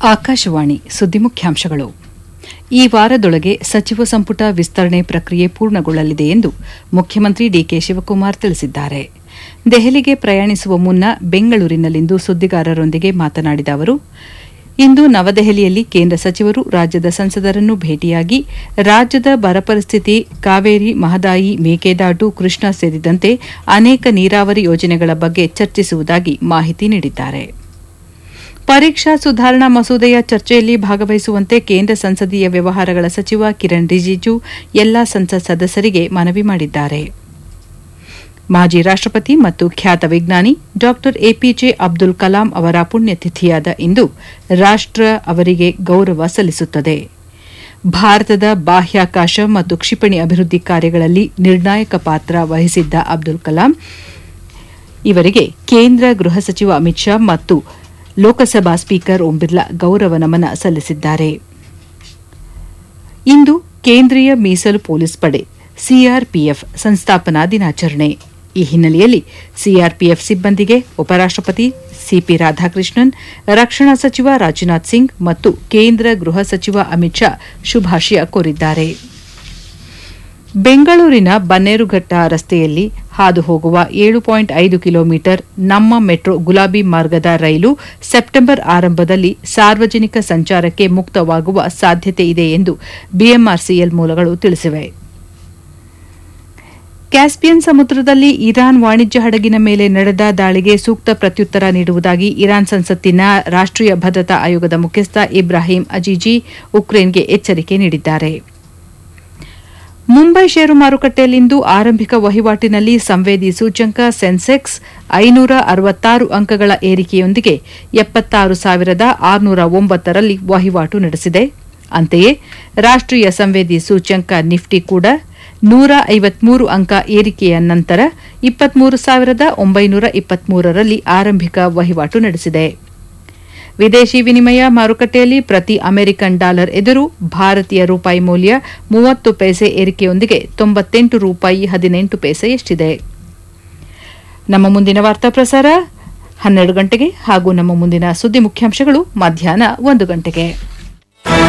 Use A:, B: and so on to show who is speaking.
A: ಆಕಾಶವಾಣಿ ಸುದ್ದಿ ಮುಖ್ಯಾಂಶಗಳು ಈ ವಾರದೊಳಗೆ ಸಚಿವ ಸಂಪುಟ ವಿಸ್ತರಣೆ ಪ್ರಕ್ರಿಯೆ ಪೂರ್ಣಗೊಳ್ಳಲಿದೆ ಎಂದು ಮುಖ್ಯಮಂತ್ರಿ ಡಿಕೆ ಶಿವಕುಮಾರ್ ತಿಳಿಸಿದ್ದಾರೆ ದೆಹಲಿಗೆ ಪ್ರಯಾಣಿಸುವ ಮುನ್ನ ಬೆಂಗಳೂರಿನಲ್ಲಿಂದು ಸುದ್ದಿಗಾರರೊಂದಿಗೆ ಮಾತನಾಡಿದ ಅವರು ಇಂದು ನವದೆಹಲಿಯಲ್ಲಿ ಕೇಂದ್ರ ಸಚಿವರು ರಾಜ್ಯದ ಸಂಸದರನ್ನು ಭೇಟಿಯಾಗಿ ರಾಜ್ಯದ ಬರ ಪರಿಸ್ಥಿತಿ ಕಾವೇರಿ ಮಹದಾಯಿ ಮೇಕೆದಾಟು ಕೃಷ್ಣಾ ಸೇರಿದಂತೆ ಅನೇಕ ನೀರಾವರಿ ಯೋಜನೆಗಳ ಬಗ್ಗೆ ಚರ್ಚಿಸುವುದಾಗಿ ಮಾಹಿತಿ ನೀಡಿದ್ದಾರೆ ಪರೀಕ್ಷಾ ಸುಧಾರಣಾ ಮಸೂದೆಯ ಚರ್ಚೆಯಲ್ಲಿ ಭಾಗವಹಿಸುವಂತೆ ಕೇಂದ್ರ ಸಂಸದೀಯ ವ್ಯವಹಾರಗಳ ಸಚಿವ ಕಿರಣ್ ರಿಜಿಜು ಎಲ್ಲಾ ಸಂಸತ್ ಸದಸ್ಯರಿಗೆ ಮನವಿ ಮಾಡಿದ್ದಾರೆ ಮಾಜಿ ರಾಷ್ಟಪತಿ ಮತ್ತು ಖ್ಯಾತ ವಿಜ್ಞಾನಿ ಡಾ ಎಪಿಜೆ ಅಬ್ದುಲ್ ಕಲಾಂ ಅವರ ಪುಣ್ಯತಿಥಿಯಾದ ಇಂದು ರಾಷ್ಟ ಅವರಿಗೆ ಗೌರವ ಸಲ್ಲಿಸುತ್ತದೆ ಭಾರತದ ಬಾಹ್ಯಾಕಾಶ ಮತ್ತು ಕ್ಷಿಪಣಿ ಅಭಿವೃದ್ಧಿ ಕಾರ್ಯಗಳಲ್ಲಿ ನಿರ್ಣಾಯಕ ಪಾತ್ರ ವಹಿಸಿದ್ದ ಅಬ್ದುಲ್ ಕಲಾಂ ಇವರಿಗೆ ಕೇಂದ್ರ ಗೃಹ ಸಚಿವ ಅಮಿತ್ ಶಾ ಮತ್ತು ಲೋಕಸಭಾ ಸ್ಪೀಕರ್ ಓಂ ಬಿರ್ಲಾ ಗೌರವ ನಮನ ಸಲ್ಲಿಸಿದ್ದಾರೆ ಇಂದು ಕೇಂದ್ರೀಯ ಮೀಸಲು ಪೊಲೀಸ್ ಪಡೆ ಸಿಆರ್ಪಿಎಫ್ ಸಂಸ್ಥಾಪನಾ ದಿನಾಚರಣೆ ಈ ಹಿನ್ನೆಲೆಯಲ್ಲಿ ಸಿಆರ್ಪಿಎಫ್ ಸಿಬ್ಬಂದಿಗೆ ಉಪರಾಷ್ಟಪತಿ ಸಿಪಿ ರಾಧಾಕೃಷ್ಣನ್ ರಕ್ಷಣಾ ಸಚಿವ ರಾಜನಾಥ್ ಸಿಂಗ್ ಮತ್ತು ಕೇಂದ್ರ ಗೃಹ ಸಚಿವ ಅಮಿತ್ ಶಾ ಶುಭಾಶಯ ಕೋರಿದ್ದಾರೆ ಬೆಂಗಳೂರಿನ ಬನ್ನೇರುಘಟ್ಟ ರಸ್ತೆಯಲ್ಲಿ ಹಾದು ಹೋಗುವ ಏಳು ಪಾಯಿಂಟ್ ಐದು ಕಿಲೋಮೀಟರ್ ನಮ್ಮ ಮೆಟ್ರೋ ಗುಲಾಬಿ ಮಾರ್ಗದ ರೈಲು ಸೆಪ್ಟೆಂಬರ್ ಆರಂಭದಲ್ಲಿ ಸಾರ್ವಜನಿಕ ಸಂಚಾರಕ್ಕೆ ಮುಕ್ತವಾಗುವ ಸಾಧ್ಯತೆ ಇದೆ ಎಂದು ಬಿಎಂಆರ್ಸಿಎಲ್ ಮೂಲಗಳು ತಿಳಿಸಿವೆ ಕ್ಯಾಸ್ಪಿಯನ್ ಸಮುದ್ರದಲ್ಲಿ ಇರಾನ್ ವಾಣಿಜ್ಯ ಹಡಗಿನ ಮೇಲೆ ನಡೆದ ದಾಳಿಗೆ ಸೂಕ್ತ ಪ್ರತ್ಯುತ್ತರ ನೀಡುವುದಾಗಿ ಇರಾನ್ ಸಂಸತ್ತಿನ ರಾಷ್ಟೀಯ ಭದ್ರತಾ ಆಯೋಗದ ಮುಖ್ಯಸ್ಥ ಇಬ್ರಾಹಿಂ ಅಜಿಜಿ ಉಕ್ರೇನ್ಗೆ ಎಚ್ಚರಿಕೆ ನೀಡಿದ್ದಾರೆ ಮುಂಬೈ ಷೇರು ಮಾರುಕಟ್ಟೆಯಲ್ಲಿಂದು ಆರಂಭಿಕ ವಹಿವಾಟಿನಲ್ಲಿ ಸಂವೇದಿ ಸೂಚ್ಯಂಕ ಸೆನ್ಸೆಕ್ಸ್ ಐನೂರ ಅರವತ್ತಾರು ಅಂಕಗಳ ಏರಿಕೆಯೊಂದಿಗೆ ಎಪ್ಪತ್ತಾರು ಸಾವಿರದ ಆರುನೂರ ಒಂಬತ್ತರಲ್ಲಿ ವಹಿವಾಟು ನಡೆಸಿದೆ ಅಂತೆಯೇ ರಾಷ್ಟೀಯ ಸಂವೇದಿ ಸೂಚ್ಯಂಕ ನಿಫ್ಟಿ ಕೂಡ ನೂರ ಐವತ್ಮೂರು ಅಂಕ ಏರಿಕೆಯ ನಂತರ ಇಪ್ಪತ್ಮೂರು ಸಾವಿರದ ಒಂಬೈನೂರ ಇಪ್ಪತ್ಮೂರರಲ್ಲಿ ಆರಂಭಿಕ ವಹಿವಾಟು ನಡೆಸಿದೆ ವಿದೇಶಿ ವಿನಿಮಯ ಮಾರುಕಟ್ಟೆಯಲ್ಲಿ ಪ್ರತಿ ಅಮೆರಿಕನ್ ಡಾಲರ್ ಎದುರು ಭಾರತೀಯ ರೂಪಾಯಿ ಮೌಲ್ಯ ಮೂವತ್ತು ಪೈಸೆ ಏರಿಕೆಯೊಂದಿಗೆ ತೊಂಬತ್ತೆಂಟು ರೂಪಾಯಿ ಹದಿನೆಂಟು ಪೈಸೆಯಷ್ಟಿದೆ ನಮ್ಮ ಮುಂದಿನ ವಾರ್ತಾ ಪ್ರಸಾರ ಹನ್ನೆರಡು ಗಂಟೆಗೆ ಹಾಗೂ ನಮ್ಮ ಮುಂದಿನ ಸುದ್ದಿ ಮುಖ್ಯಾಂಶಗಳು ಮಧ್ಯಾಹ್ನ ಒಂದು ಗಂಟೆಗೆ